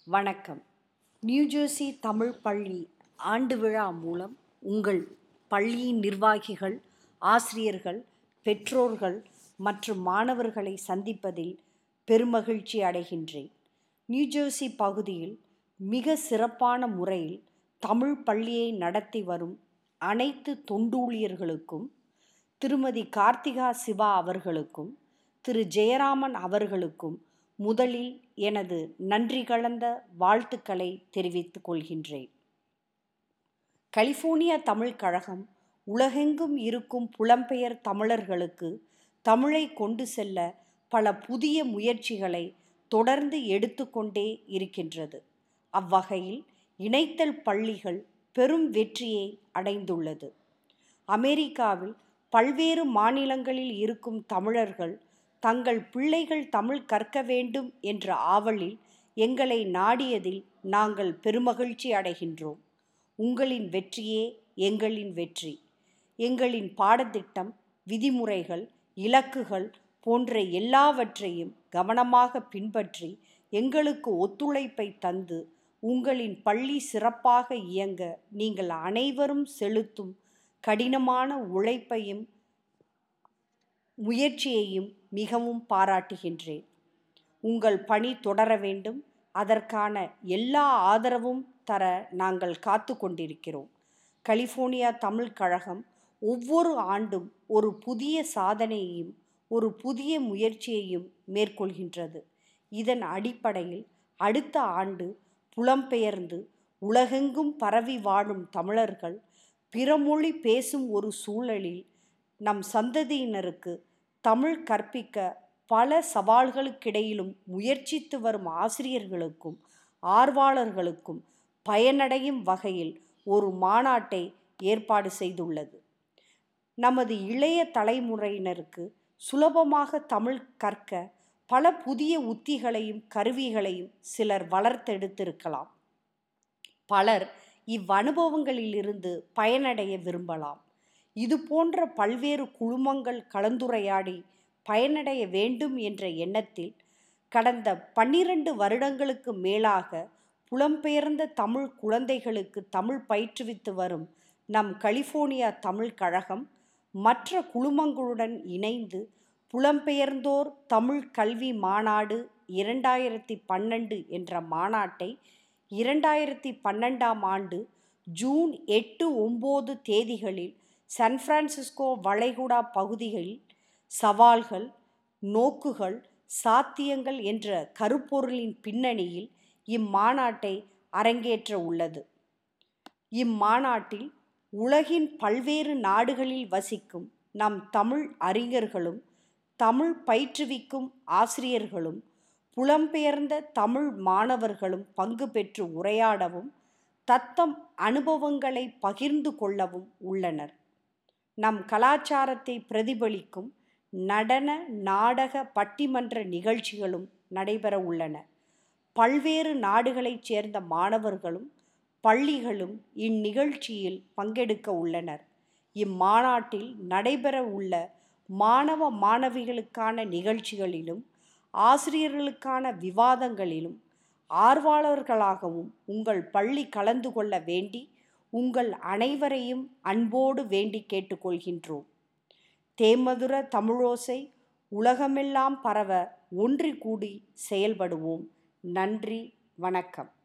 வணக்கம் நியூஜெர்சி தமிழ் பள்ளி ஆண்டு விழா மூலம் உங்கள் பள்ளியின் நிர்வாகிகள் ஆசிரியர்கள் பெற்றோர்கள் மற்றும் மாணவர்களை சந்திப்பதில் பெருமகிழ்ச்சி அடைகின்றேன் நியூஜெர்சி பகுதியில் மிக சிறப்பான முறையில் தமிழ் பள்ளியை நடத்தி வரும் அனைத்து தொண்டூழியர்களுக்கும் திருமதி கார்த்திகா சிவா அவர்களுக்கும் திரு ஜெயராமன் அவர்களுக்கும் முதலில் எனது நன்றி கலந்த வாழ்த்துக்களை தெரிவித்துக் கொள்கின்றேன் கலிஃபோர்னியா தமிழ் கழகம் உலகெங்கும் இருக்கும் புலம்பெயர் தமிழர்களுக்கு தமிழை கொண்டு செல்ல பல புதிய முயற்சிகளை தொடர்ந்து எடுத்துக்கொண்டே இருக்கின்றது அவ்வகையில் இணைத்தல் பள்ளிகள் பெரும் வெற்றியை அடைந்துள்ளது அமெரிக்காவில் பல்வேறு மாநிலங்களில் இருக்கும் தமிழர்கள் தங்கள் பிள்ளைகள் தமிழ் கற்க வேண்டும் என்ற ஆவலில் எங்களை நாடியதில் நாங்கள் பெருமகிழ்ச்சி அடைகின்றோம் உங்களின் வெற்றியே எங்களின் வெற்றி எங்களின் பாடத்திட்டம் விதிமுறைகள் இலக்குகள் போன்ற எல்லாவற்றையும் கவனமாக பின்பற்றி எங்களுக்கு ஒத்துழைப்பை தந்து உங்களின் பள்ளி சிறப்பாக இயங்க நீங்கள் அனைவரும் செலுத்தும் கடினமான உழைப்பையும் முயற்சியையும் மிகவும் பாராட்டுகின்றேன் உங்கள் பணி தொடர வேண்டும் அதற்கான எல்லா ஆதரவும் தர நாங்கள் காத்து கொண்டிருக்கிறோம் கலிஃபோர்னியா தமிழ் கழகம் ஒவ்வொரு ஆண்டும் ஒரு புதிய சாதனையையும் ஒரு புதிய முயற்சியையும் மேற்கொள்கின்றது இதன் அடிப்படையில் அடுத்த ஆண்டு புலம்பெயர்ந்து உலகெங்கும் பரவி வாழும் தமிழர்கள் பிறமொழி பேசும் ஒரு சூழலில் நம் சந்ததியினருக்கு தமிழ் கற்பிக்க பல சவால்களுக்கிடையிலும் முயற்சித்து வரும் ஆசிரியர்களுக்கும் ஆர்வலர்களுக்கும் பயனடையும் வகையில் ஒரு மாநாட்டை ஏற்பாடு செய்துள்ளது நமது இளைய தலைமுறையினருக்கு சுலபமாக தமிழ் கற்க பல புதிய உத்திகளையும் கருவிகளையும் சிலர் வளர்த்தெடுத்திருக்கலாம் பலர் இவ்வனுபவங்களிலிருந்து பயனடைய விரும்பலாம் இது போன்ற பல்வேறு குழுமங்கள் கலந்துரையாடி பயனடைய வேண்டும் என்ற எண்ணத்தில் கடந்த பன்னிரண்டு வருடங்களுக்கு மேலாக புலம்பெயர்ந்த தமிழ் குழந்தைகளுக்கு தமிழ் பயிற்றுவித்து வரும் நம் கலிஃபோர்னியா தமிழ் கழகம் மற்ற குழுமங்களுடன் இணைந்து புலம்பெயர்ந்தோர் தமிழ் கல்வி மாநாடு இரண்டாயிரத்தி பன்னெண்டு என்ற மாநாட்டை இரண்டாயிரத்தி பன்னெண்டாம் ஆண்டு ஜூன் எட்டு ஒம்பது தேதிகளில் சான் பிரான்சிஸ்கோ வளைகுடா பகுதிகளில் சவால்கள் நோக்குகள் சாத்தியங்கள் என்ற கருப்பொருளின் பின்னணியில் இம்மாநாட்டை அரங்கேற்ற உள்ளது இம்மாநாட்டில் உலகின் பல்வேறு நாடுகளில் வசிக்கும் நம் தமிழ் அறிஞர்களும் தமிழ் பயிற்றுவிக்கும் ஆசிரியர்களும் புலம்பெயர்ந்த தமிழ் மாணவர்களும் பங்கு பெற்று உரையாடவும் தத்தம் அனுபவங்களை பகிர்ந்து கொள்ளவும் உள்ளனர் நம் கலாச்சாரத்தை பிரதிபலிக்கும் நடன நாடக பட்டிமன்ற நிகழ்ச்சிகளும் நடைபெற உள்ளன பல்வேறு நாடுகளைச் சேர்ந்த மாணவர்களும் பள்ளிகளும் இந்நிகழ்ச்சியில் பங்கெடுக்க உள்ளனர் இம்மாநாட்டில் நடைபெற உள்ள மாணவ மாணவிகளுக்கான நிகழ்ச்சிகளிலும் ஆசிரியர்களுக்கான விவாதங்களிலும் ஆர்வலர்களாகவும் உங்கள் பள்ளி கலந்து கொள்ள வேண்டி உங்கள் அனைவரையும் அன்போடு வேண்டி கேட்டுக்கொள்கின்றோம் தேமதுர தமிழோசை உலகமெல்லாம் பரவ ஒன்றி கூடி செயல்படுவோம் நன்றி வணக்கம்